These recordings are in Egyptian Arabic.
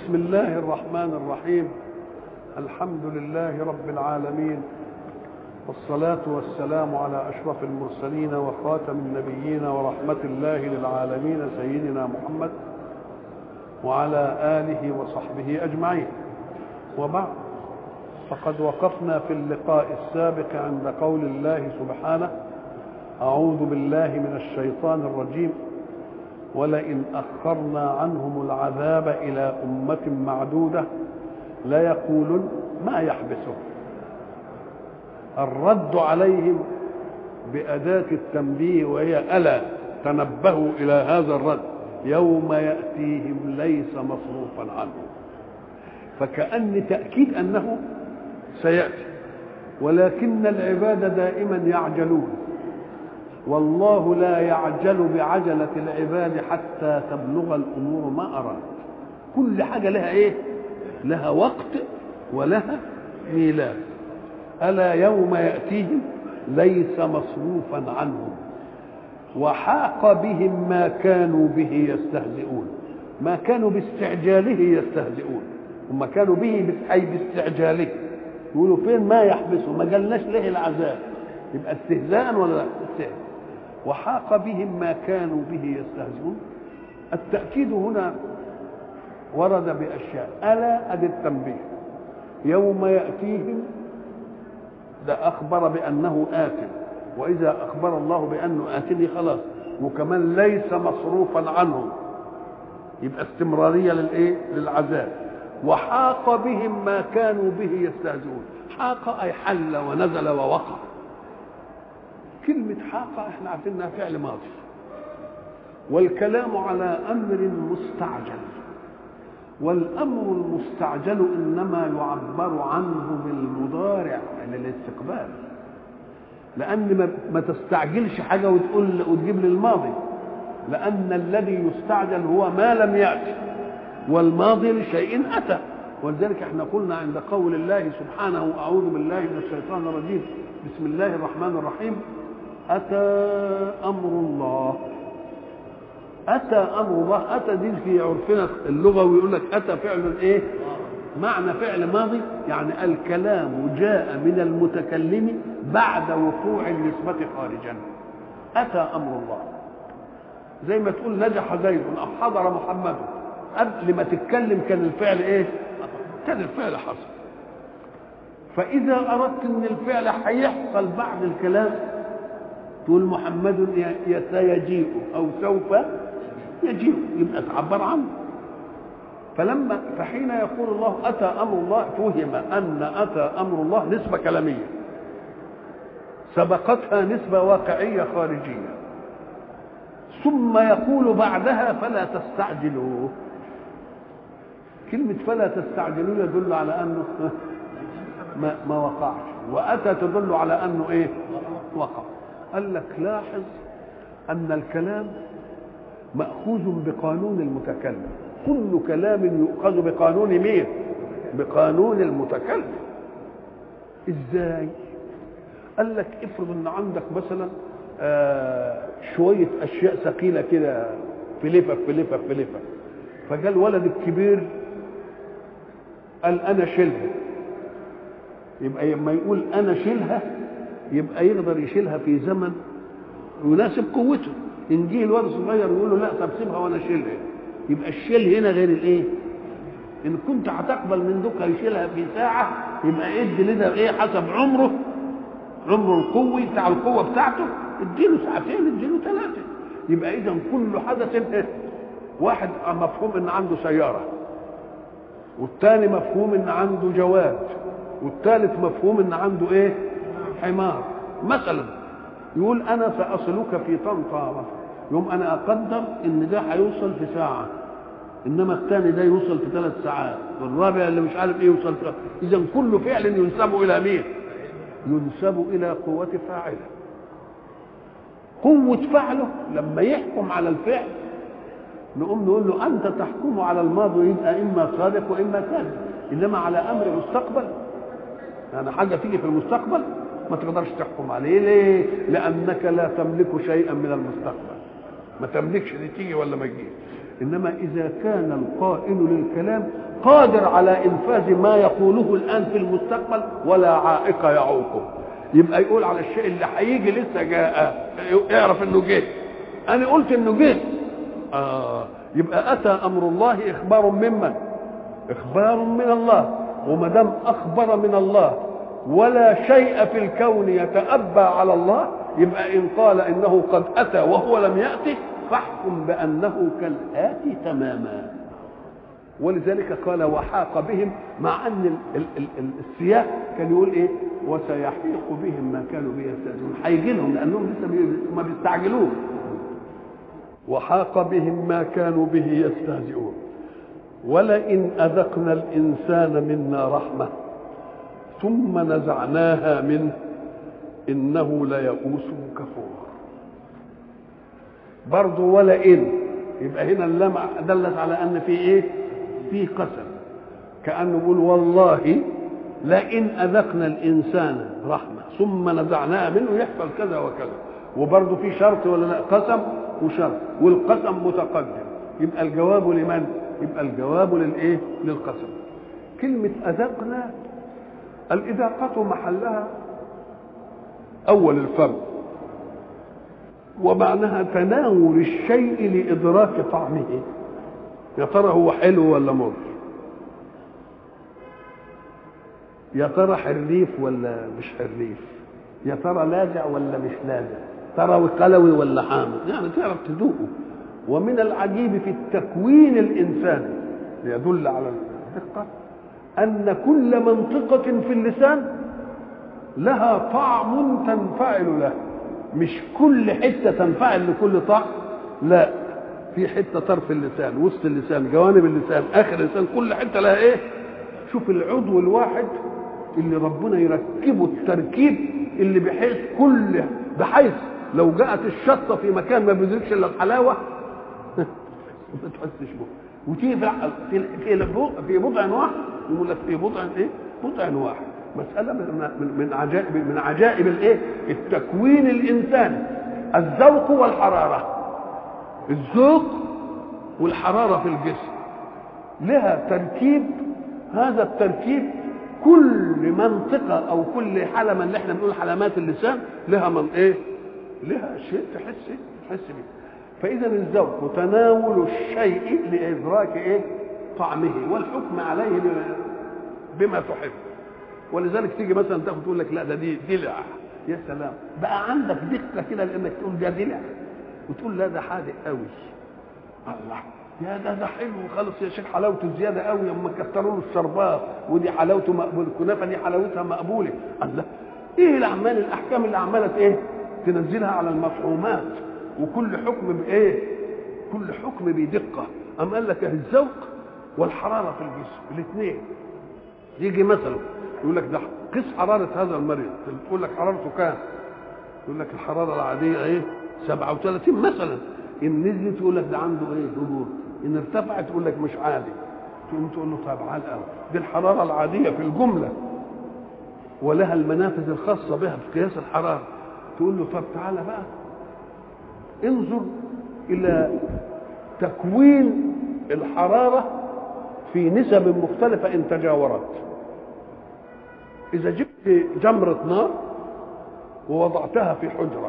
بسم الله الرحمن الرحيم الحمد لله رب العالمين والصلاة والسلام على أشرف المرسلين وخاتم النبيين ورحمة الله للعالمين سيدنا محمد وعلى آله وصحبه أجمعين وبعد فقد وقفنا في اللقاء السابق عند قول الله سبحانه أعوذ بالله من الشيطان الرجيم ولئن أخرنا عنهم العذاب إلى أمة معدودة ليقولن ما يحبسه الرد عليهم بأداة التنبيه وهي ألا تنبهوا إلى هذا الرد يوم يأتيهم ليس مصروفا عنهم فكأن تأكيد أنه سيأتي ولكن العباد دائما يعجلون والله لا يعجل بعجلة العباد حتى تبلغ الأمور ما أراد كل حاجة لها إيه لها وقت ولها ميلاد ألا يوم يأتيهم ليس مصروفا عنهم وحاق بهم ما كانوا به يستهزئون ما كانوا باستعجاله يستهزئون هم كانوا به أي باستعجاله يقولوا فين ما يحبسوا ما قالناش ليه العذاب يبقى استهزاء ولا لا استهزاء وحاق بهم ما كانوا به يستهزئون التأكيد هنا ورد بأشياء ألا أدي التنبيه يوم يأتيهم ده أخبر بأنه آت وإذا أخبر الله بأنه آتني خلاص وكمان ليس مصروفا عنهم يبقى استمرارية للإيه؟ للعذاب وحاق بهم ما كانوا به يستهزئون حاق أي حل ونزل ووقع كلمة حاق احنا عارفين انها فعل ماضي والكلام على أمر مستعجل والأمر المستعجل إنما يعبر عنه بالمضارع للاستقبال لأن ما تستعجلش حاجة وتقول وتجيب لي الماضي لأن الذي يستعجل هو ما لم يأتي والماضي لشيء أتى ولذلك احنا قلنا عند قول الله سبحانه أعوذ بالله من الشيطان الرجيم بسم الله الرحمن الرحيم أتى أمر الله أتى أمر الله أتى دي في عرفنا اللغوي يقول لك أتى فعل إيه؟ معنى فعل ماضي يعني الكلام جاء من المتكلم بعد وقوع النسبة خارجا أتى أمر الله زي ما تقول نجح زيد أو حضر محمد قبل ما تتكلم كان الفعل إيه؟ كان الفعل حصل فإذا أردت أن الفعل هيحصل بعد الكلام تقول محمد سيجيء أو سوف يجيء يبقى تعبر عنه فلما فحين يقول الله أتى أمر الله فهم أن أتى أمر الله نسبة كلامية سبقتها نسبة واقعية خارجية ثم يقول بعدها فلا تستعجلوه كلمة فلا تستعجلوه يدل على أنه ما, ما وقعش وأتى تدل على أنه إيه وقع قال لك لاحظ أن الكلام مأخوذ بقانون المتكلم كل كلام يؤخذ بقانون مين بقانون المتكلم ازاي قال لك افرض ان عندك مثلا آه شويه اشياء ثقيله كده في لفف في لفف في لفف فجاء الولد الكبير قال انا شيلها يبقى لما يقول انا شيلها يبقى يقدر يشيلها في زمن يناسب قوته ان جه الولد الصغير يقول له لا طب سيبها وانا اشيلها يبقى الشيل هنا غير الايه ان كنت هتقبل من دوكا يشيلها في ساعه يبقى ادي لده ايه حسب عمره عمره القوي بتاع القوه بتاعته اديله ساعتين اديله ثلاثه يبقى اذا كل حدث واحد مفهوم ان عنده سياره والثاني مفهوم ان عنده جواد والثالث مفهوم ان عنده ايه حمار مثلا يقول انا ساصلك في طنطا مثلا يوم انا اقدر ان ده هيوصل في ساعه انما الثاني ده يوصل في ثلاث ساعات والرابع اللي مش عارف ايه يوصل في اذا كل فعل ينسب الى مين ينسب الى قوه فاعله قوه فعله لما يحكم على الفعل نقوم نقول له انت تحكم على الماضي يبقى اما صادق واما كاذب انما على امر مستقبل يعني حاجه تيجي في المستقبل ما تقدرش تحكم عليه ليه لانك لا تملك شيئا من المستقبل ما تملكش دي تيجي ولا ما تجيش انما اذا كان القائل للكلام قادر على انفاذ ما يقوله الان في المستقبل ولا عائق يعوقه يبقى يقول على الشيء اللي هيجي لسه جاء اعرف انه جه انا قلت انه جه آه يبقى اتى امر الله اخبار ممن اخبار من الله وما دام اخبر من الله ولا شيء في الكون يتأبى على الله يبقى إن قال إنه قد أتى وهو لم يأتي فاحكم بأنه كالآتي تماما ولذلك قال وحاق بهم مع أن ال ال ال السياق كان يقول إيه وسيحيق بهم ما كانوا به يستهزئون هيجي لهم لأنهم لسه ما بيستعجلوه وحاق بهم ما كانوا به يستهزئون ولئن أذقنا الإنسان منا رحمة ثم نزعناها منه إنه ليئوس كفور برضه ولئن يبقى هنا اللام دلت على أن في إيه؟ في قسم كأنه يقول والله لئن أذقنا الإنسان رحمة ثم نزعناها منه يحصل كذا وكذا وبرضه في شرط ولا لا قسم وشرط والقسم متقدم يبقى الجواب لمن؟ يبقى الجواب للايه للقسم كلمة أذقنا الإذاقة محلها أول الفم ومعناها تناول الشيء لإدراك طعمه يا ترى هو حلو ولا مر يا ترى حريف ولا مش حريف يا ترى لاذع ولا مش لاذع ترى قلوي ولا حامض يعني تعرف تذوقه ومن العجيب في التكوين الإنساني ليدل على الدقة أن كل منطقة في اللسان لها طعم تنفعل له مش كل حتة تنفعل لكل طعم لا في حتة طرف اللسان وسط اللسان جوانب اللسان آخر اللسان كل حتة لها إيه شوف العضو الواحد اللي ربنا يركبه التركيب اللي بحيث كل بحيث لو جاءت الشطة في مكان ما بيدركش إلا الحلاوة ما تحسش به وتيجي في في في بضع واحد يقول لك في بضع ايه؟ بضع واحد مسألة من من, من عجائب من عجائب الايه؟ التكوين الإنساني الذوق والحرارة الذوق والحرارة في الجسم لها تركيب هذا التركيب كل منطقة أو كل حلمة اللي احنا بنقول حلمات اللسان لها من ايه؟ لها شيء تحس تحس بيه فإذا الذوق تناول الشيء لإدراك إيه؟ طعمه والحكم عليه بما تحب ولذلك تيجي مثلا تاخد تقول لك لا ده دي دلع يا سلام بقى عندك دقة كده لأنك تقول ده دلع وتقول لا ده حادق قوي الله يا ده ده حلو خالص يا شيخ حلاوته زيادة قوي اما كتروا له الشربات ودي حلاوته مقبول الكنافة دي حلاوتها مقبولة الله ايه الأعمال الأحكام اللي عمالة ايه تنزلها على المفهومات وكل حكم بايه كل حكم بدقه ام قال لك الذوق والحراره في الجسم الاثنين يجي مثلا يقول لك ده قيس حراره هذا المريض تقول لك حرارته كام يقول لك الحراره العاديه ايه 37 مثلا ان نزلت يقول لك ده عنده ايه هبوط ان ارتفعت يقول لك مش عادي تقوم تقول له طب على الأول دي الحراره العاديه في الجمله ولها المنافذ الخاصه بها في قياس الحراره تقول له طب تعالى بقى انظر الى تكوين الحراره في نسب مختلفه ان تجاورت اذا جبت جمره نار ووضعتها في حجره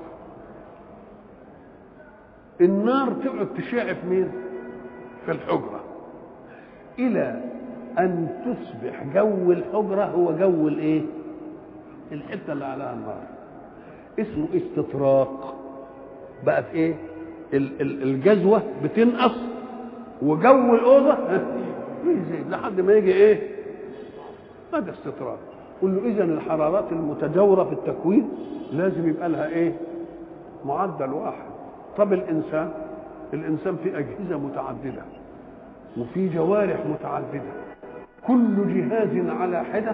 النار تقعد تشع في مين في الحجره الى ان تصبح جو الحجره هو جو الايه الحته اللي عليها النار اسمه استطراق بقت ايه الجزوه بتنقص وجو الاوضه يزيد لحد ما يجي ايه هذا استطراد قل له اذا الحرارات المتجاوره في التكوين لازم يبقى لها ايه معدل واحد طب الانسان الانسان في اجهزه متعدده وفي جوارح متعدده كل جهاز على حده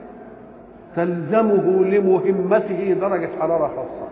تلزمه لمهمته درجه حراره خاصه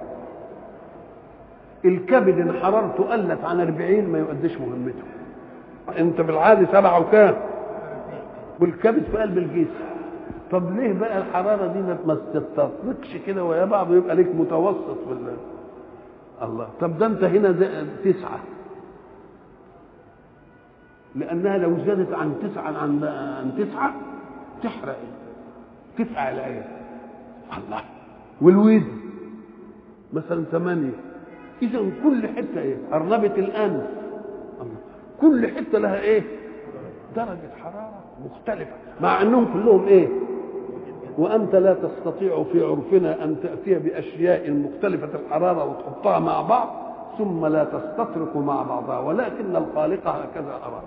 الكبد ان حرارته قلت عن 40 ما يؤديش مهمته انت بالعادي سبعة وكام والكبد في قلب الجسم طب ليه بقى الحراره دي ما تتطابقش كده ويا بعض ويبقى ليك متوسط في الله الله طب ده انت هنا تسعة لانها لو زادت عن تسعه عن عن تسعه تحرق تفقع العين الله والويد مثلا ثمانيه اذا كل حته ايه ارنبه الانف الله كل حته لها ايه درجه حراره مختلفه مع انهم كلهم ايه وانت لا تستطيع في عرفنا ان تاتي باشياء مختلفه الحراره وتحطها مع بعض ثم لا تستطرق مع بعضها ولكن الخالق هكذا اراد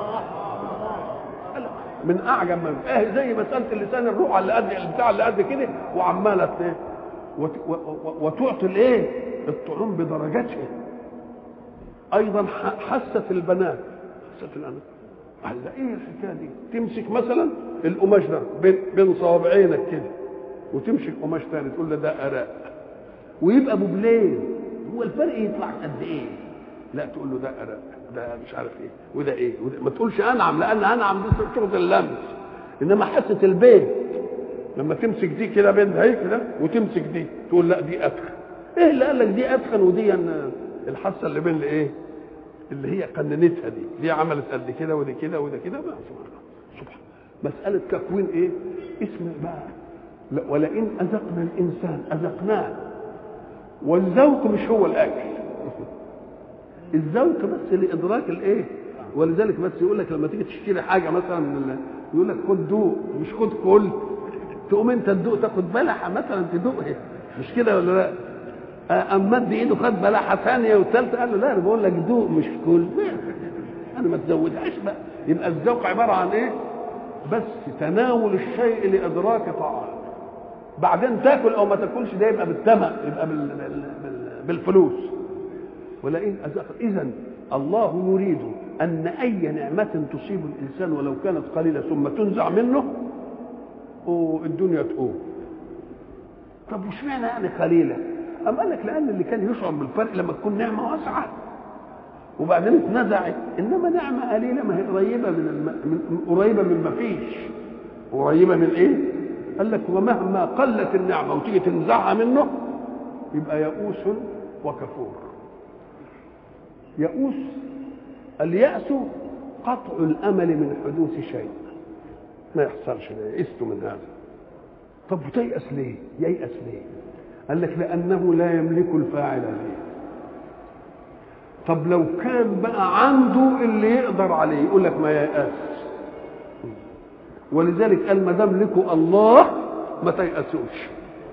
من اعجب ما اه زي مساله اللسان الروح اللي قد البتاع اللي قد كده وعماله ايه وتعطي الايه الطعوم بدرجاتها ايضا حست البنات حست الانات هلا ايه الحكايه دي تمسك مثلا القماش ده بين بين صوابعينك كده وتمسك قماش تاني تقول له ده اراء ويبقى بوبلين هو الفرق يطلع قد ايه لا تقول له ده اراء ده مش عارف ايه وده ايه وده ما تقولش انعم لان انعم دي شغل اللمس انما حاسه البيت لما تمسك دي كده بين هيك كده وتمسك دي تقول لا دي اتخن ايه اللي قال لك دي اتخن ودي الحاسه اللي بين الايه اللي هي قننتها دي دي عملت قد كده ودي كده ودي كده بقى سبحان مسألة تكوين ايه اسم بقى لا ولئن أذقنا الإنسان أذقناه والذوق مش هو الأكل الذوق بس لإدراك الإيه ولذلك بس يقول لك لما تيجي تشتري حاجة مثلا يقول لك خد دوق مش خد كل تقوم انت تدوق تاخد بلحة مثلا تدوقها مش كده ولا لا اما مد ايده خد بلحه ثانيه وثالثه قال له لا انا بقول لك دوق مش كل انا ما تزودهاش بقى يبقى الذوق عباره عن ايه؟ بس تناول الشيء لادراك طعام بعدين تاكل او ما تاكلش ده يبقى بالثمن يبقى بال... بال... بال... بالفلوس ولئن أذق اذا الله يريد ان اي نعمه تصيب الانسان ولو كانت قليله ثم تنزع منه الدنيا تقوم طب وش معنى يعني قليله؟ أم قال لك لأن اللي كان يشعر بالفرق لما تكون نعمة واسعة وبعدين اتنزعت إنما نعمة قليلة ما هي قريبة من, الم... من قريبة من ما فيش قريبة من إيه؟ قال لك ومهما قلت النعمة وتيجي تنزعها منه يبقى يئوس وكفور يئوس اليأس قطع الأمل من حدوث شيء ما يحصلش يئست من هذا طب وتيأس ليه؟ ييأس ليه؟ قال لك لأنه لا يملك الفاعل به طب لو كان بقى عنده اللي يقدر عليه يقول لك ما ييأس ولذلك قال ما دام لكم الله ما تيأسوش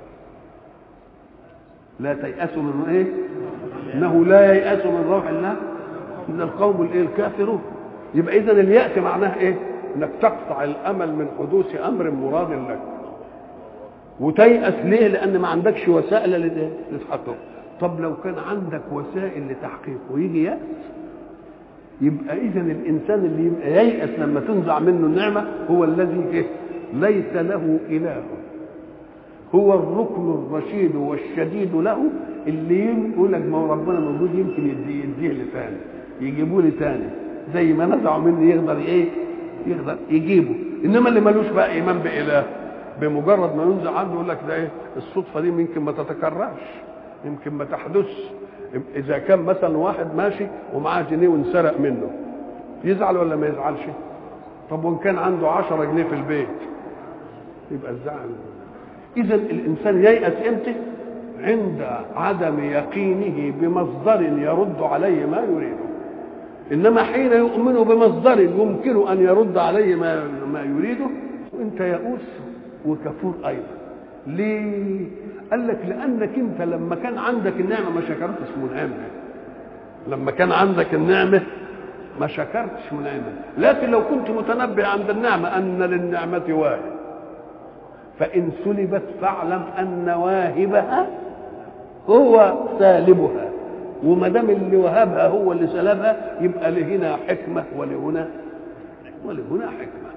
لا تيأسوا من ايه؟ انه لا ييأس من روح الله من القوم الايه الكافرون يبقى اذا اليأس معناه ايه؟ انك تقطع الامل من حدوث امر مراد لك وتيأس ليه؟ لأن ما عندكش وسائل لتحققه. طب لو كان عندك وسائل لتحقيقه ويجي يأس يبقى إذا الإنسان اللي يبقى ييأس لما تنزع منه النعمة هو الذي إيه؟ ليس له إله. هو الركن الرشيد والشديد له اللي يقول لك ما هو ربنا موجود يمكن يديه يديه لي تاني يجيبوا لي تاني زي ما نزعوا مني يقدر ايه؟ يقدر يجيبه انما اللي ملوش بقى ايمان باله بمجرد ما ينزع عنه يقول لك ده ايه الصدفه دي يمكن ما تتكررش يمكن ما تحدثش اذا كان مثلا واحد ماشي ومعاه جنيه وانسرق منه يزعل ولا ما يزعلش طب وان كان عنده عشرة جنيه في البيت يبقى الزعل اذا الانسان ييأس امتى عند عدم يقينه بمصدر يرد عليه ما يريده انما حين يؤمن بمصدر يمكن ان يرد عليه ما ما يريده وانت يئوس وكفور ايضا ليه قال لك لانك انت لما كان عندك النعمه ما شكرتش منعمها لما كان عندك النعمه ما شكرتش منعمها لكن لو كنت متنبه عند النعمه ان للنعمه واهب فان سلبت فاعلم ان واهبها هو سالبها وما دام اللي وهبها هو اللي سلبها يبقى لهنا حكمه ولهنا ولهنا حكمه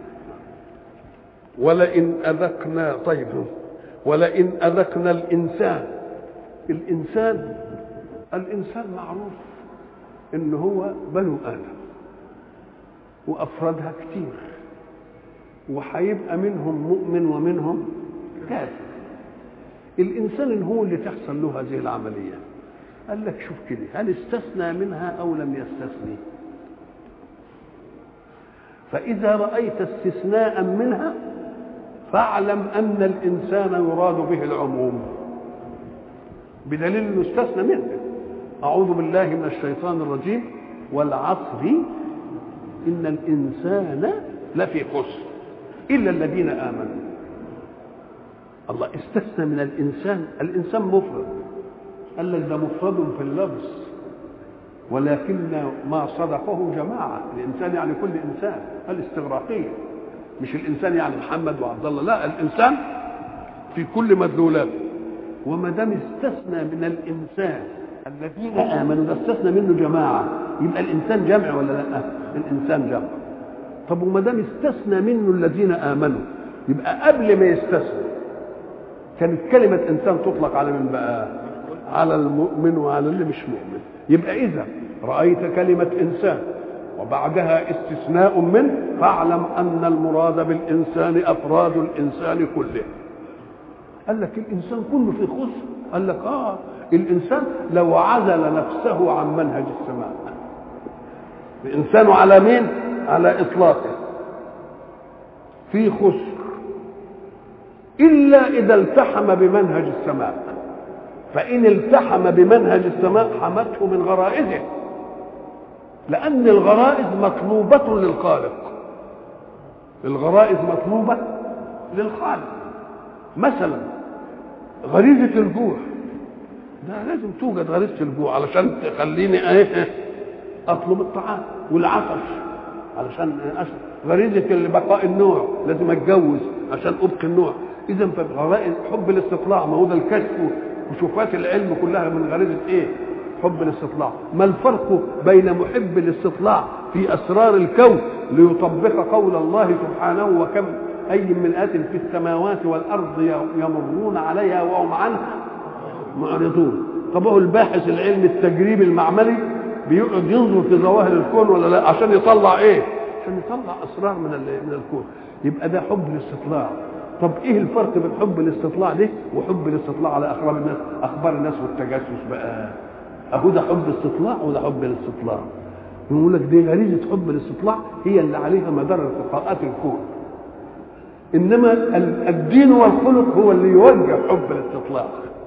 ولئن أذقنا طيب ولئن أذقنا الإنسان الإنسان الإنسان معروف إن هو بنو آدم وأفرادها كتير وهيبقى منهم مؤمن ومنهم كافر الإنسان هو اللي تحصل له هذه العملية قال لك شوف كده هل استثنى منها أو لم يستثني فإذا رأيت استثناء منها فاعلم أن الإنسان يراد به العموم بدليل أنه استثنى منه أعوذ بالله من الشيطان الرجيم والعصر إن الإنسان لفي خسر إلا الذين آمنوا الله استثنى من الإنسان الإنسان مفرد قال لك ده مفرد في اللفظ ولكن ما صدقه جماعة الإنسان يعني كل إنسان الاستغراقية مش الإنسان يعني محمد وعبد الله لا الإنسان في كل مدلولاته وما دام استثنى من الإنسان الذين آمنوا ده استثنى منه جماعة يبقى الإنسان جمع ولا لا؟ الإنسان جمع طب وما دام استثنى منه الذين آمنوا يبقى قبل ما يستثنى كانت كلمة إنسان تطلق على من بقى؟ على المؤمن وعلى اللي مش مؤمن يبقى إذا رأيت كلمة إنسان وبعدها استثناء منه فاعلم أن المراد بالإنسان أفراد الإنسان كله قال لك الإنسان كله في خسر قال لك آه الإنسان لو عزل نفسه عن منهج السماء الإنسان على مين؟ على إطلاقه في خسر إلا إذا التحم بمنهج السماء فإن التحم بمنهج السماء حمته من غرائزه لأن الغرائز مطلوبة للخالق الغرائز مطلوبة للخالق مثلا غريزة الجوع ده لازم توجد غريزة الجوع علشان تخليني ايه اطلب الطعام والعطش علشان أشرب غريزة بقاء النوع لازم اتجوز عشان ابقي النوع اذا فغرائز حب الاستطلاع ما هو ده الكشف وشوفات العلم كلها من غريزة ايه حب الاستطلاع ما الفرق بين محب الاستطلاع في اسرار الكون ليطبق قول الله سبحانه وكم اي من ات في السماوات والارض يمرون عليها وهم عنها معرضون طب هو الباحث العلمي التجريبي المعملي بيقعد ينظر في ظواهر الكون ولا لا عشان يطلع ايه عشان يطلع اسرار من من الكون يبقى ده حب الاستطلاع طب ايه الفرق بين حب الاستطلاع ده وحب الاستطلاع على اخبار الناس اخبار الناس والتجسس بقى اهو ده حب استطلاع وده حب الاستطلاع يقول لك دي غريزه حب الاستطلاع هي اللي عليها مدار ارتقاءات الكون انما الدين والخلق هو اللي يوجه حب الاستطلاع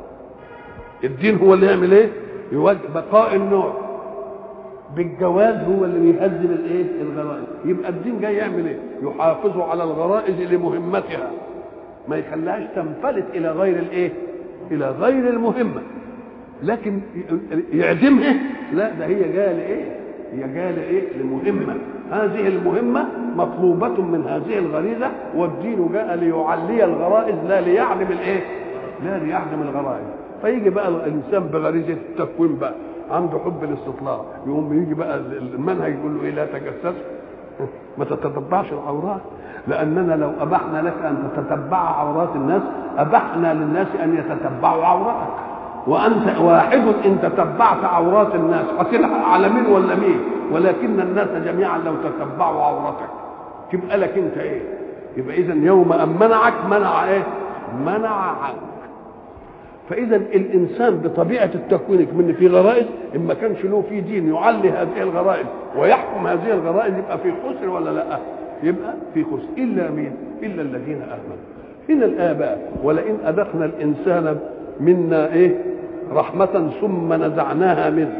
الدين هو اللي يعمل ايه يوجه بقاء النوع بالجواز هو اللي بيهذب الايه الغرائز يبقى الدين جاي يعمل ايه يحافظ على الغرائز لمهمتها ما يخليهاش تنفلت الى غير الايه الى غير المهمه لكن يعدمها لا ده هي جايه لايه هي جايه لايه لمهمه هذه المهمه مطلوبه من هذه الغريزه والدين جاء ليعلي الغرائز لا ليعدم الايه لا ليعدم الغرائز فيجي بقى الانسان بغريزه التكوين بقى عنده حب الاستطلاع يقوم يجي بقى المنهج يقول له ايه لا تجسس ما تتتبعش العورات لاننا لو ابحنا لك ان تتتبع عورات الناس ابحنا للناس ان يتتبعوا عورتك وانت واحد ان تتبعت عورات الناس هتلحق على مين ولا مين ولكن الناس جميعا لو تتبعوا عورتك تبقى لك انت ايه يبقى اذا يوم ان منعك منع ايه منع عنك فاذا الانسان بطبيعه التكوين من في غرائز ان ما كانش له في دين يعلي هذه الغرائز ويحكم هذه الغرائز يبقى في خسر ولا لا يبقى في خسر الا مين الا الذين امنوا هنا الاباء ولئن اذقنا الانسان منا ايه رحمه ثم نزعناها منه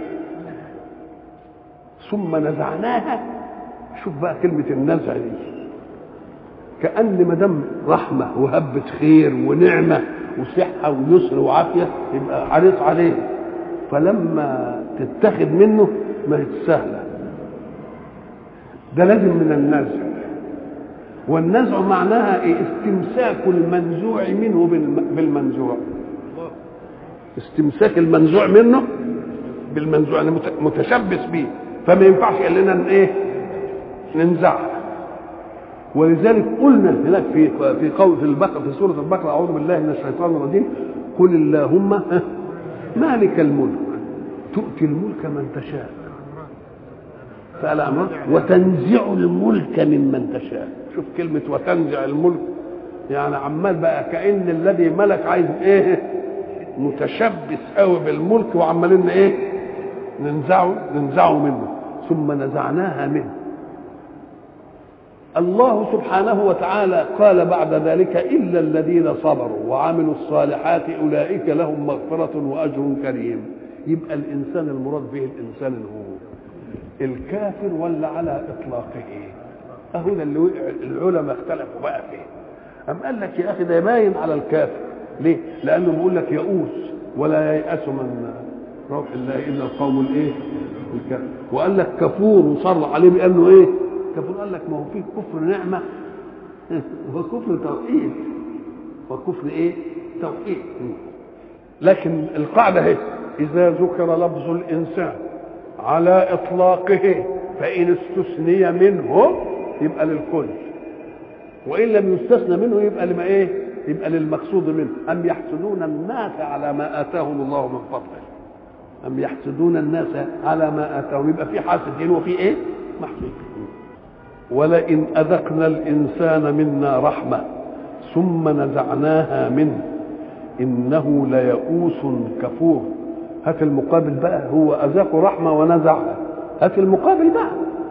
ثم نزعناها شوف بقى كلمه النزع دي كان ما دام رحمه وهبه خير ونعمه وصحة ويسر وعافية يبقى حريص عليه فلما تتخذ منه ما هي سهلة ده لازم من النزع والنزع معناها ايه استمساك المنزوع منه بالمنزوع استمساك المنزوع منه بالمنزوع يعني متشبث به فما ينفعش قال لنا ايه ننزعها ولذلك قلنا هناك في في قول في البقره في سوره البقره اعوذ بالله من الشيطان الرجيم قل اللهم مالك الملك تؤتي الملك من تشاء فعل امر وتنزع الملك ممن تشاء شوف كلمه وتنزع الملك يعني عمال بقى كان الذي ملك عايز ايه متشبث قوي بالملك وعمالين ايه ننزعه ننزعه منه ثم نزعناها منه الله سبحانه وتعالى قال بعد ذلك إلا الذين صبروا وعملوا الصالحات أولئك لهم مغفرة وأجر كريم يبقى الإنسان المراد به الإنسان هو الكافر ولا على إطلاقه أهو ده اللي العلماء اختلفوا بقى فيه أم قال لك يا أخي ده باين على الكافر ليه؟ لأنه بيقول لك يئوس ولا ييأس من روح الله إلا القوم الإيه؟ الكافر وقال لك كفور وصر عليه بأنه إيه؟ كفور قال لك ما هو فيه كفر نعمة وكفر توحيد وكفر إيه؟ توحيد لكن القاعدة هي إذا ذكر لفظ الإنسان على إطلاقه فإن استثني منه يبقى للكل وإن لم يستثنى منه يبقى لما إيه؟ يبقى للمقصود منه أم يحسدون الناس على ما آتاهم الله من فضله أم يحسدون الناس على ما آتاهم يبقى في حاسدين وفي إيه؟ محسود ولئن أذقنا الإنسان منا رحمة ثم نزعناها منه إنه ليئوس كفور هات المقابل بقى هو أذاق رحمة ونزعها هات المقابل بقى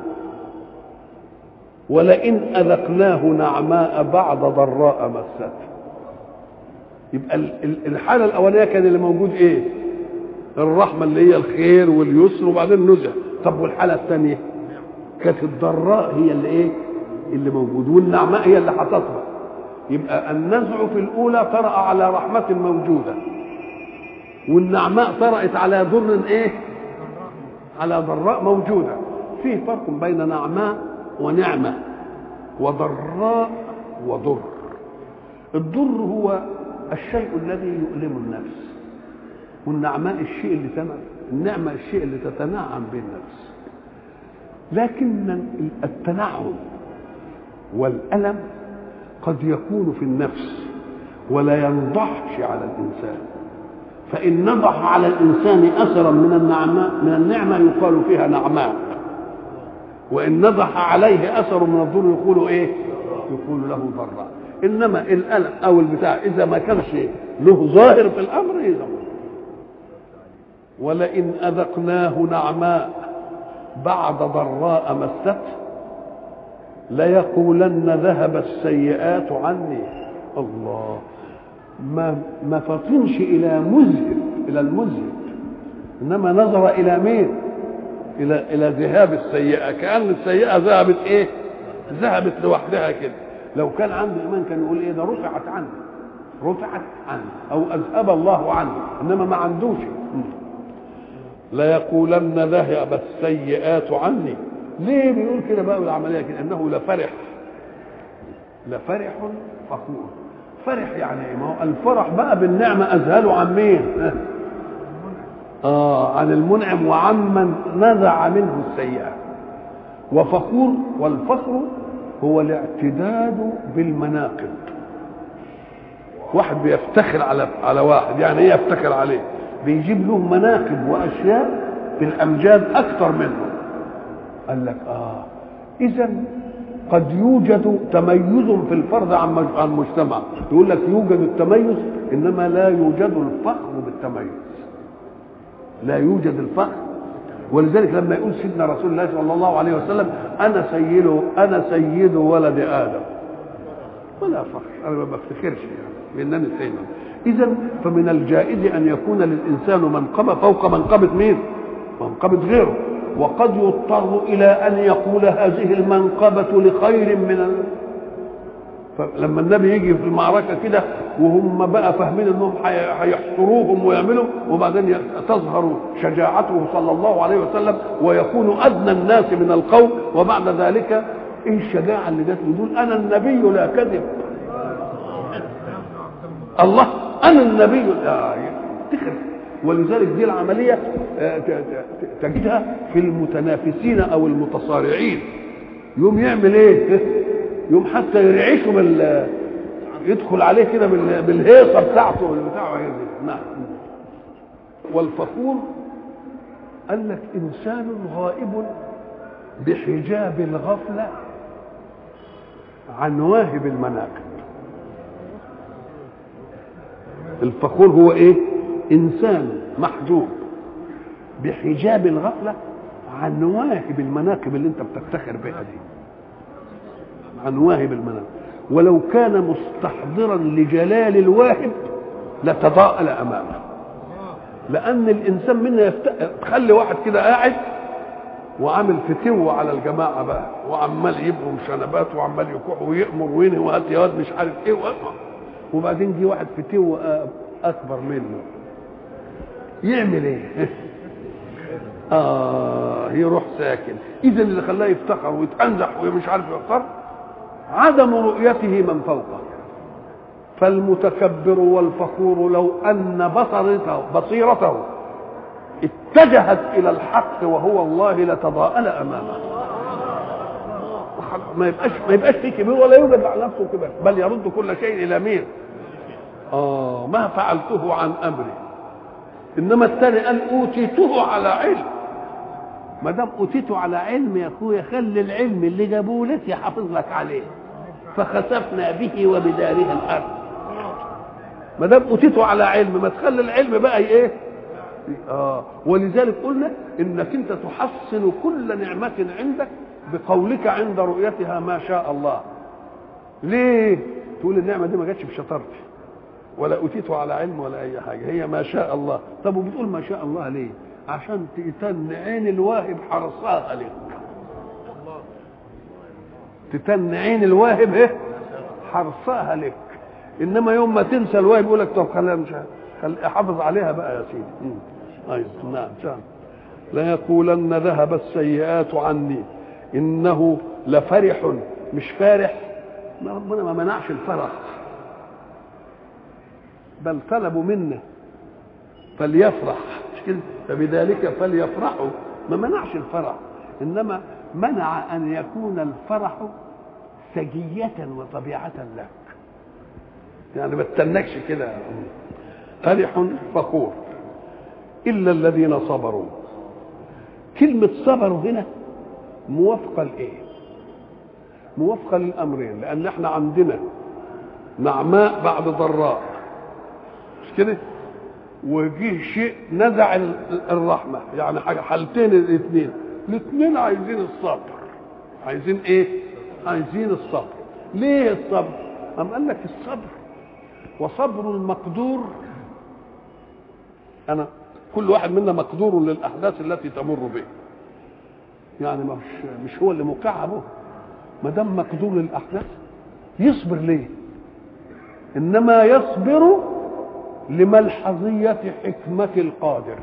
ولئن أذقناه نعماء بعد ضراء مسته يبقى الحالة الأولانية كان اللي موجود إيه؟ الرحمة اللي هي الخير واليسر وبعدين نزع طب والحالة الثانية كانت الضراء هي اللي إيه؟ اللي موجود والنعماء هي اللي هتطرأ يبقى النزع في الأولى طرأ على رحمة موجودة والنعماء طرأت على ضر إيه؟ على ضراء موجودة في فرق بين نعماء ونعمة وضراء وضر الضر هو الشيء الذي يؤلم النفس والنعماء الشيء اللي تنعم النعمة الشيء اللي تتنعم به النفس لكن التنعم والألم قد يكون في النفس ولا ينضحش على الإنسان فإن نضح على الإنسان أثرا من النعماء من النعمة يقال فيها نعماء وإن نضح عليه أثر من الضر يقول إيه؟ يقول له ضراء إنما الألم أو البتاع إذا ما كانش له ظاهر في الأمر إذا ولئن أذقناه نعماء بعد ضراء مسته ليقولن ذهب السيئات عني الله ما ما فطنش الى مذهب الى المذهب انما نظر الى مين الى الى ذهاب السيئه كان السيئه ذهبت ايه ذهبت لوحدها كده لو كان عنده ايمان كان يقول ايه ده رفعت عنه رفعت عنه او اذهب الله عنه انما ما عندوش ليقولن ذهب السيئات عني ليه بيقول كده بقى العمليه كده انه لفرح لفرح فخور فرح يعني ايه ما هو الفرح بقى بالنعمه اذهله عن مين اه عن المنعم وعمن نزع منه السيئه وفخور والفخر هو الاعتداد بالمناقب واحد بيفتخر على على واحد يعني ايه يفتخر عليه بيجيب له مناقب واشياء في الامجاد اكثر منه قال لك اه اذا قد يوجد تميز في الفرد عن عن المجتمع يقول لك يوجد التميز انما لا يوجد الفخر بالتميز لا يوجد الفخر ولذلك لما يقول سيدنا رسول الله صلى الله عليه وسلم انا سيد انا سيد ولد ادم ولا فخر انا ما بفتخرش يعني بانني سيد اذا فمن الجائز ان يكون للانسان منقبه فوق منقبه مين منقبه غيره وقد يضطر الى ان يقول هذه المنقبه لخير من ال... فلما النبي يجي في المعركه كده وهم بقى فاهمين انهم هيحصروهم ويعملوا وبعدين تظهر شجاعته صلى الله عليه وسلم ويكون ادنى الناس من القوم وبعد ذلك ايه الشجاعه اللي جت يقول انا النبي لا كذب الله انا النبي لا تخف ولذلك دي العملية تجدها في المتنافسين أو المتصارعين يوم يعمل إيه؟ يوم حتى يرعشه بال يدخل عليه كده بالهيصة بتاعته والبتاع نعم والفخور قال لك إنسان غائب بحجاب الغفلة عن واهب المناقب الفخور هو ايه انسان محجوب بحجاب الغفله عن واهب المناقب اللي انت بتفتخر بها دي عن واهب المنام ولو كان مستحضرا لجلال الواهب لتضاءل امامه لان الانسان منا يفت... تخلي واحد كده قاعد وعامل فتو على الجماعه بقى وعمال يبقوا شنبات وعمال يكح ويأمر وينهي وهات يا واد مش عارف ايه وأمر. وبعدين جه واحد فتو اكبر منه يعمل ايه؟ اه يروح ساكن اذا اللي خلاه يفتخر ويتأنزح ومش عارف يختار عدم رؤيته من فوقه فالمتكبر والفخور لو ان بصرته بصيرته اتجهت الى الحق وهو الله لتضاءل امامه ما يبقاش ما يبقاش فيه كبير ولا يوجد على نفسه كبير بل يرد كل شيء الى مين؟ اه ما فعلته عن امري انما الثاني قال اوتيته على علم ما دام اوتيته على علم يا اخويا خلي العلم اللي جابوه لك يحافظ لك عليه فخسفنا به وبداره الارض ما دام اوتيته على علم ما تخلي العلم بقى ايه اه ولذلك قلنا انك انت تحسن كل نعمه عندك بقولك عند رؤيتها ما شاء الله ليه تقول النعمه دي ما جاتش بشطارتي ولا اوتيته على علم ولا اي حاجه هي ما شاء الله طب وبتقول ما شاء الله ليه عشان تتن عين الواهب حرصها لك تتن عين الواهب ايه حرصها لك انما يوم ما تنسى الواهب يقول لك طب خليها مش خل... حافظ عليها بقى يا سيدي ايوه نعم سام لا يقولن ذهب السيئات عني انه لفرح مش فارح ما ربنا ما منعش الفرح بل طلبوا منا فليفرح مش كده فبذلك فليفرحوا ما منعش الفرح انما منع ان يكون الفرح سجية وطبيعة لك يعني ما تستنكش كده فرح فخور الا الذين صبروا كلمة صبروا هنا موافقة لايه؟ موافقة للامرين لان احنا عندنا نعماء بعد ضراء مش كده؟ وجه شيء نزع الرحمه يعني حاجه حالتين الاثنين الاثنين عايزين الصبر عايزين ايه عايزين الصبر ليه الصبر ام قال لك الصبر وصبر المقدور انا كل واحد منا مقدور للاحداث التي تمر به يعني مش مش هو اللي مكعبه ما دام مقدور للاحداث يصبر ليه انما يصبر لملحظية حكمة القادر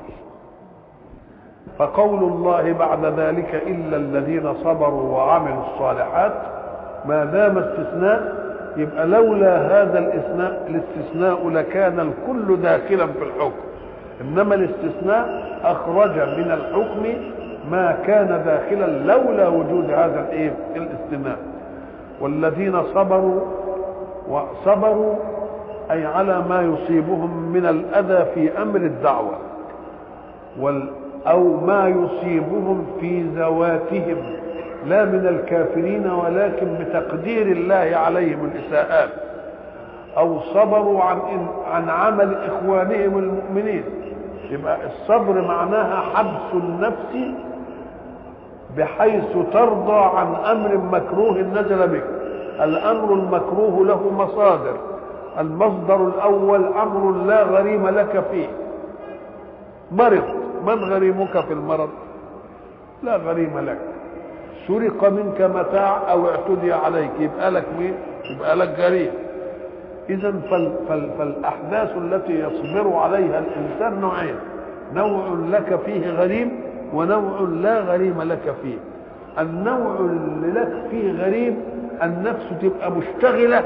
فقول الله بعد ذلك إلا الذين صبروا وعملوا الصالحات ما دام استثناء يبقى لولا هذا الاستثناء الاستثناء لكان الكل داخلا في الحكم انما الاستثناء اخرج من الحكم ما كان داخلا لولا وجود هذا الايه الاستثناء والذين صبروا وصبروا أي على ما يصيبهم من الأذى في أمر الدعوة وال أو ما يصيبهم في ذواتهم لا من الكافرين ولكن بتقدير الله عليهم الإساءات أو صبروا عن عن عمل إخوانهم المؤمنين يبقى الصبر معناها حبس النفس بحيث ترضى عن أمر مكروه نزل بك الأمر المكروه له مصادر المصدر الاول امر لا غريم لك فيه مرض من غريمك في المرض لا غريم لك سرق منك متاع او اعتدي عليك يبقى لك مين يبقى لك غريم اذا فال فال فالاحداث التي يصبر عليها الانسان نوعين نوع لك فيه غريم ونوع لا غريم لك فيه النوع اللي لك فيه غريم النفس تبقى مشتغله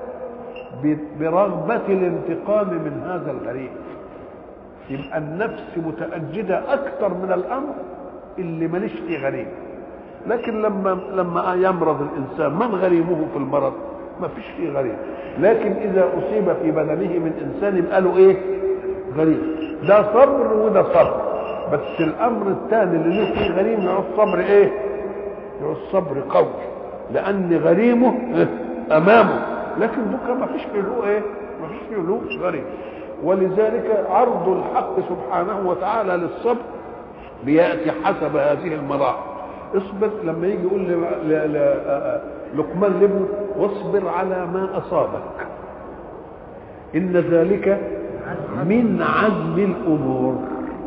برغبة الانتقام من هذا الغريب يبقى النفس متأجدة أكثر من الأمر اللي ماليش فيه غريب لكن لما لما يمرض الإنسان من غريمه في المرض ما فيش فيه غريب لكن إذا أصيب في بدنه من إنسان يبقى له إيه غريب ده صبر وده صبر بس الأمر الثاني اللي له فيه غريم يعوز صبر إيه يعوز صبر قوي لأن غريمه أمامه لكن بكره ما فيش فيه له ايه ما فيش فيه له غريب ولذلك عرض الحق سبحانه وتعالى للصبر بياتي حسب هذه المراحل اصبر لما يجي يقول لقمان لابنه واصبر على ما اصابك ان ذلك من عزم الامور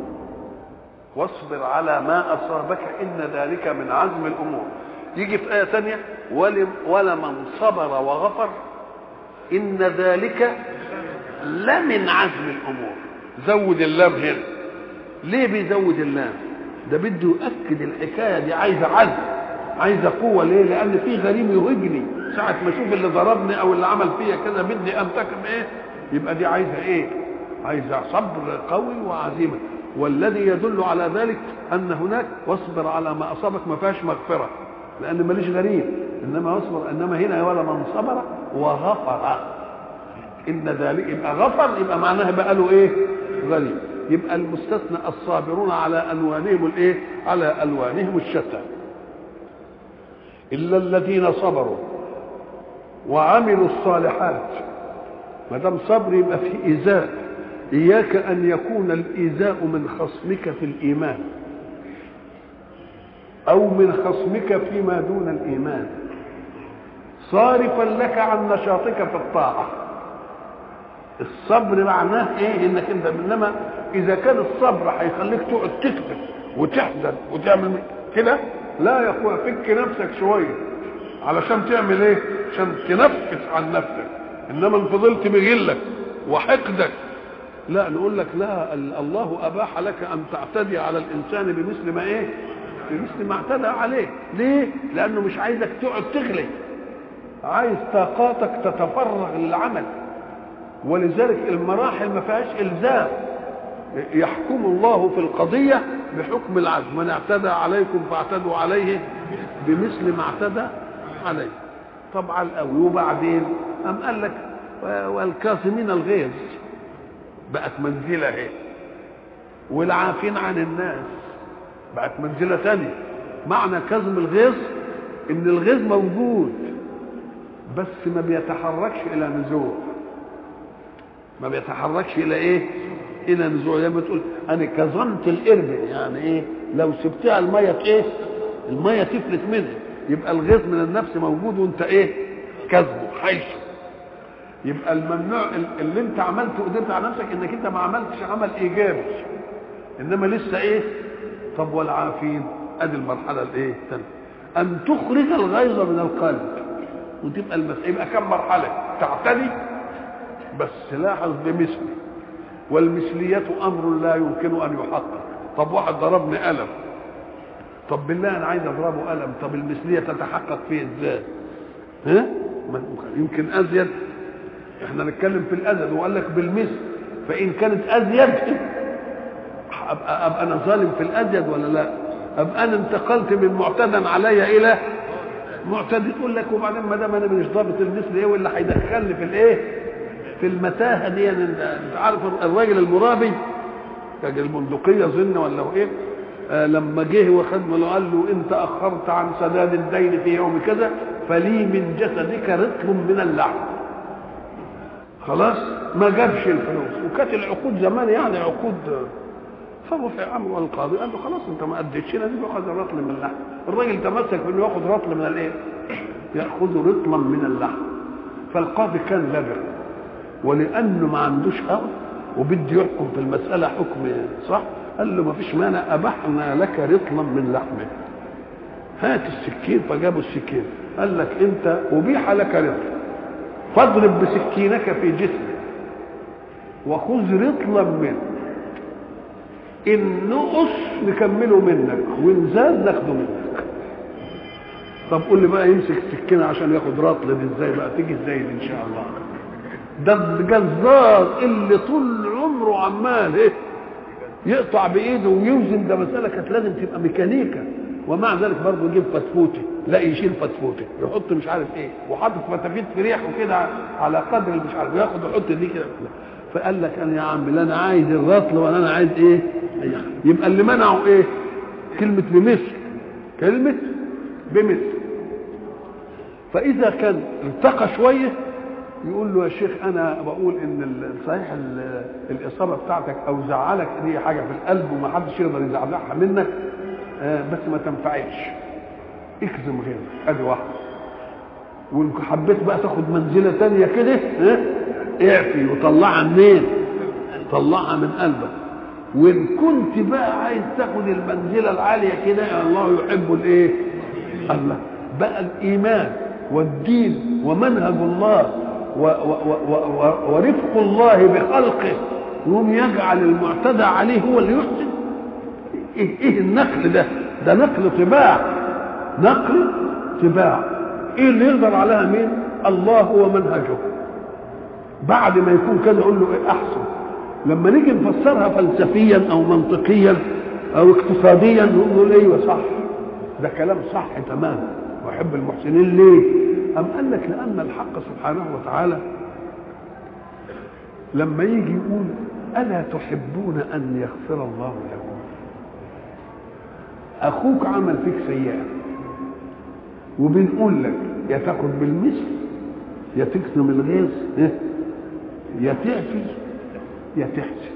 واصبر على ما اصابك ان ذلك من عزم الامور يجي في ايه ثانيه ولمن صبر وغفر ان ذلك لمن عزم الامور زود اللام هنا ليه بيزود اللام ده بده يؤكد الحكايه دي عايزه عزم عايزه قوه ليه لان في غريم يهجني ساعه ما اشوف اللي ضربني او اللي عمل فيا كده بدي انتقم ايه يبقى دي عايزه ايه عايزه صبر قوي وعزيمه والذي يدل على ذلك ان هناك واصبر على ما اصابك ما فيهاش مغفره لان ماليش غريب انما اصبر انما هنا ولا من صبر وغفر ان ذلك يبقى غفر يبقى معناها بقى له ايه غريب يبقى المستثنى الصابرون على الوانهم الايه على الوانهم الشتى الا الذين صبروا وعملوا الصالحات ما دام صبر يبقى في ايذاء اياك ان يكون الايذاء من خصمك في الايمان او من خصمك فيما دون الايمان صارفا لك عن نشاطك في الطاعه الصبر معناه ايه انك انت انما اذا كان الصبر هيخليك تقعد تكتب وتحزن وتعمل كده لا يا اخويا فك نفسك شويه علشان تعمل ايه عشان تنفس عن نفسك انما ان فضلت بغلك وحقدك لا نقول لك لا الله اباح لك ان تعتدي على الانسان بمثل ما ايه بمثل ما اعتدى عليه ليه لانه مش عايزك تقعد تغلي عايز طاقاتك تتفرغ للعمل ولذلك المراحل ما فيهاش الزام يحكم الله في القضيه بحكم العدل من اعتدى عليكم فاعتدوا عليه بمثل ما اعتدى عليه طبعا قوي وبعدين قام قال لك والكاظمين الغيظ بقت منزله اهي والعافين عن الناس بقت منزله ثانيه معنى كظم الغيظ ان الغيظ موجود بس ما بيتحركش الى نزوع ما بيتحركش الى ايه الى نزوع زي ما تقول انا كظمت القربة يعني ايه لو سبتها الميه ايه الميه تفلت منها يبقى الغيظ من النفس موجود وانت ايه كذبه حيث يبقى الممنوع اللي انت عملته قدرت على نفسك انك انت ما عملتش عمل ايجابي انما لسه ايه طب والعافين ادي المرحله الايه الثانيه ان تخرج الغيظ من القلب وتبقى المسألة يبقى كم مرحله تعتدي بس لاحظ بمثل والمثلية أمر لا يمكن أن يحقق طب واحد ضربني قلم طب بالله أنا عايز أضربه قلم طب المثلية تتحقق فيه إزاي ها يمكن أزيد احنا نتكلم في الأزيد وقال لك بالمثل فإن كانت أزيد أبقى, أبقى أنا ظالم في الأزيد ولا لا أبقى أنا انتقلت من معتدا علي إلى معتدي تقول لك وبعدين ما دام انا مش ضابط المثل ايه واللي هيدخلني في الايه في المتاهه دي يعني انت عارف الراجل المرابي كان البندقيه ظن ولا هو ايه آه لما جه وخد له قال له انت اخرت عن سداد الدين في يوم كذا فلي من جسدك رطل من اللحم خلاص ما جابش الفلوس وكانت العقود زمان يعني عقود فرفع امره القاضي قال له خلاص انت ما اديتش لازم ياخذ الرطل من اللحم الراجل تمسك بانه ياخذ رطل من الايه ياخذ رطلا من اللحم فالقاضي كان لبغ ولانه ما عندوش هوى وبده يحكم في المساله حكم صح قال له ما فيش مانع ابحنا لك رطلا من لحمه هات السكين فجابوا السكين قال لك انت ابيح لك رطل فاضرب بسكينك في جسمك وخذ رطلا منه ان نقص نكمله منك وان زاد ناخده منك طب قول لي بقى يمسك السكينه عشان ياخد رطل دي ازاي بقى تيجي ازاي دي ان شاء الله ده الجزار اللي طول عمره عمال ايه يقطع بايده ويوزن ده مساله كانت لازم تبقى ميكانيكا ومع ذلك برضه يجيب فتفوته لا يشيل فتفوته يحط مش عارف ايه وحاطط فتافيت في ريحه كده على قدر مش عارف ياخد يحط دي كده فقال لك انا يا عم لا انا عايز الرطل ولا انا عايز ايه يبقى اللي منعه ايه كلمه بمثل كلمه بمثل فاذا كان ارتقى شويه يقول له يا شيخ انا بقول ان صحيح الاصابه بتاعتك او زعلك دي حاجه في القلب وما حدش يقدر يزعزعها منك بس ما تنفعلش اكذب غيرك ادي واحده وان حبيت بقى تاخد منزله تانية كده ها اعفي وطلعها منين طلعها من قلبك وان كنت بقى عايز تاخد المنزله العاليه كده الله يحب الايه الله بقى الايمان والدين ومنهج الله و و و و ورفق الله بخلقه يقوم يجعل المعتدى عليه هو اللي يحسن ايه, إيه النقل ده ده نقل طباع نقل طباع ايه اللي يقدر عليها مين الله ومنهجه بعد ما يكون كده يقول له ايه احسن لما نيجي نفسرها فلسفيا او منطقيا او اقتصاديا نقول ايوه صح ده كلام صح تمام واحب المحسنين ليه ام قال لك لان الحق سبحانه وتعالى لما يجي يقول الا تحبون ان يغفر الله لكم اخوك عمل فيك سيئه وبنقول لك يا تاخد بالمثل يا تكتم الغيظ يا تعفي يا تحسن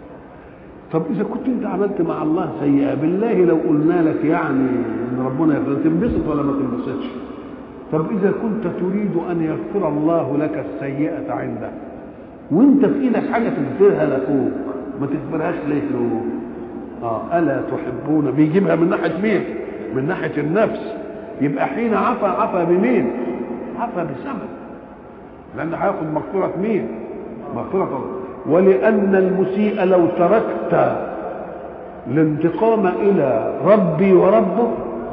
طب اذا كنت انت عملت مع الله سيئه بالله لو قلنا لك يعني ان ربنا يغفر تنبسط ولا ما تنبسطش طب اذا كنت تريد ان يغفر الله لك السيئه عنده وانت في ايدك حاجه تغفرها لاخوك ما تغفرهاش ليه له اه الا تحبون بيجيبها من ناحيه مين من ناحيه النفس يبقى حين عفى عفى بمين عفى بسبب لان هياخد مغفره مين مغفره الله ولأن المسيء لو تركت الانتقام إلى ربي وربه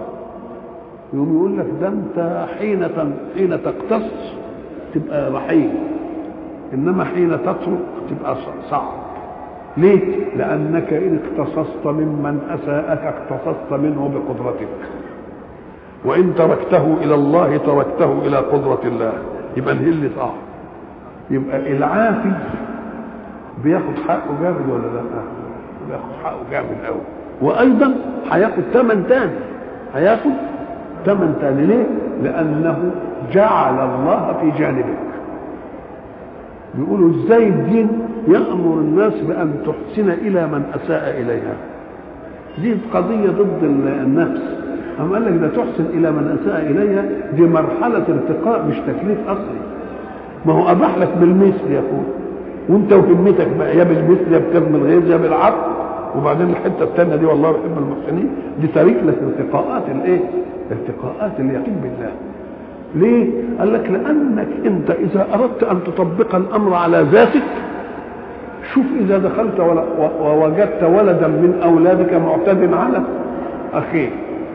يقوم يقول لك ده أنت حين حين تقتص تبقى رحيم إنما حين تترك تبقى صعب ليه؟ لأنك إن اقتصصت ممن أساءك اقتصصت منه بقدرتك وإن تركته إلى الله تركته إلى قدرة الله يبقى الهل صعب يبقى العافي بياخد حقه جامد ولا لا؟ بياخد حقه جامد قوي وايضا هياخد ثمن تاني هياخد ثمن تاني ليه؟ لانه جعل الله في جانبك بيقولوا ازاي الدين يامر الناس بان تحسن الى من اساء اليها دي قضيه ضد النفس أما قال لك ده تحسن الى من اساء اليها دي مرحله ارتقاء مش تكليف اصلي ما هو اباح لك بالمثل يا اخويا وانت وهمتك بقى يا بالمثل يا بكظم الغيظ يا بالعفو وبعدين الحته الثانيه دي والله يحب المحسنين دي طريق لك ارتقاءات الايه؟ ارتقاءات اليقين بالله. ليه؟ قال لك لانك انت اذا اردت ان تطبق الامر على ذاتك شوف اذا دخلت ووجدت ولدا من اولادك معتد على اخيه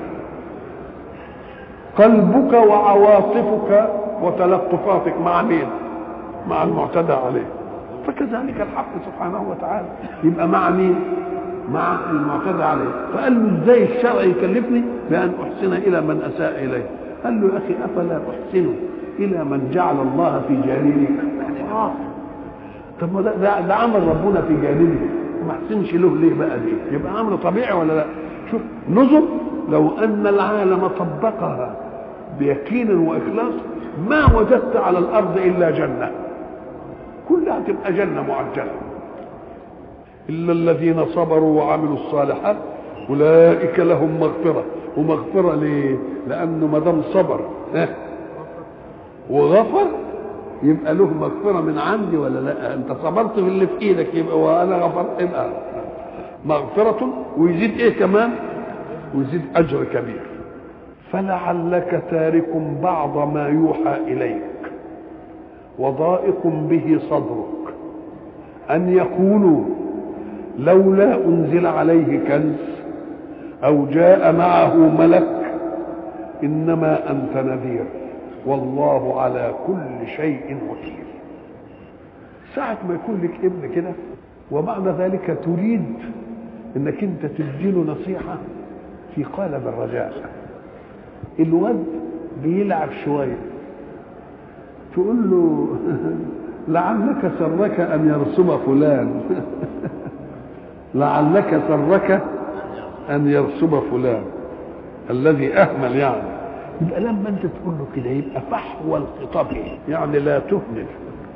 قلبك وعواطفك وتلطفاتك مع مين؟ مع المعتدى عليه فكذلك الحق سبحانه وتعالى يبقى مع مين؟ مع المعتدى عليه فقال له ازاي الشرع يكلفني بان احسن الى من اساء اليه قال له يا اخي افلا احسن الى من جعل الله في جانبي آه. طب ما ده, ده, ده عمل ربنا في جانبي ما احسنش له ليه بقى دي يبقى امر طبيعي ولا لا شوف نظر لو ان العالم طبقها بيقين واخلاص ما وجدت على الارض الا جنه كلها تبقى جنه معجله الا الذين صبروا وعملوا الصالحات اولئك لهم مغفره ومغفره ليه لانه ما دام صبر ها وغفر يبقى له مغفره من عندي ولا لا انت صبرت في اللي في ايدك يبقى وانا غفرت يبقى مغفره ويزيد ايه كمان ويزيد اجر كبير فلعلك تارك بعض ما يوحى اليك وضائق به صدرك ان يقولوا لولا انزل عليه كنز او جاء معه ملك انما انت نذير والله على كل شيء وكيل ساعة ما يكون لك ابن كده وبعد ذلك تريد انك انت تديله نصيحة في قالب الرجاء الواد بيلعب شوية تقول له لعلك سرك ان يرسم فلان لعلك سرك ان يرسم فلان الذي اهمل يعني يبقى لما انت تقول له كده يبقى فحوى الخطاب يعني لا تهمل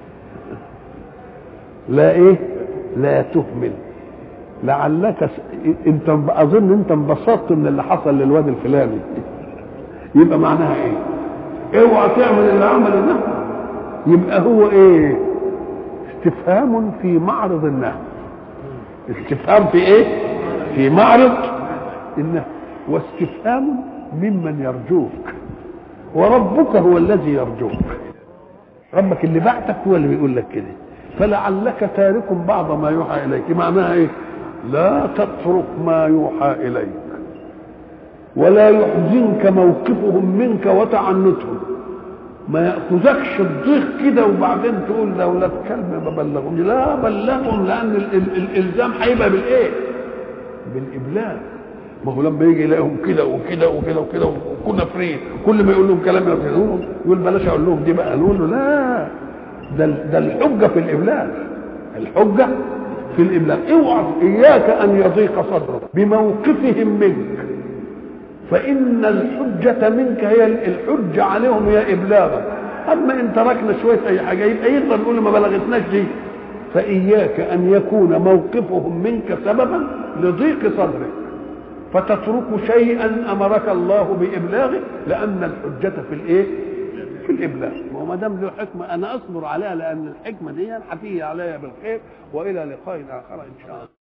لا ايه لا تهمل لعلك س... انت اظن انت انبسطت من اللي حصل للواد الفلاني يبقى معناها ايه اوعى تعمل اللي عمل النهي يبقى هو ايه استفهام في معرض النهي استفهام في ايه في معرض النهي واستفهام ممن يرجوك وربك هو الذي يرجوك ربك اللي بعتك هو اللي بيقول لك كده فلعلك تارك بعض ما يوحى اليك معناها ايه لا تترك ما يوحى اليك ولا يحزنك موقفهم منك وتعنتهم ما ياخذكش الضيق كده وبعدين تقول ده ولاد كلب ما بلغهم لا بلغهم لان ال ال الالزام هيبقى بالايه بالابلاغ ما هو لما يجي يلاقيهم كده وكده وكده وكده وكنا فري كل ما يقول لهم كلام يقول يقول بلاش اقول لهم دي بقى نقول له لا ده ده الحجه في الابلاغ الحجه في الابلاغ اوعى اياك ان يضيق صدرك بموقفهم منك فان الحجه منك هي الحجه عليهم هي ابلاغك اما ان تركنا شويه اي حاجه يبقى يقدر يقول ما بلغتناش دي فاياك ان يكون موقفهم منك سببا لضيق صدرك فتترك شيئا امرك الله بابلاغه لان الحجه في الايه في الابلاغ وما دام له حكمه انا اصبر عليها لان الحكمه دي هتيجي عليا بالخير والى لقاء اخر ان شاء الله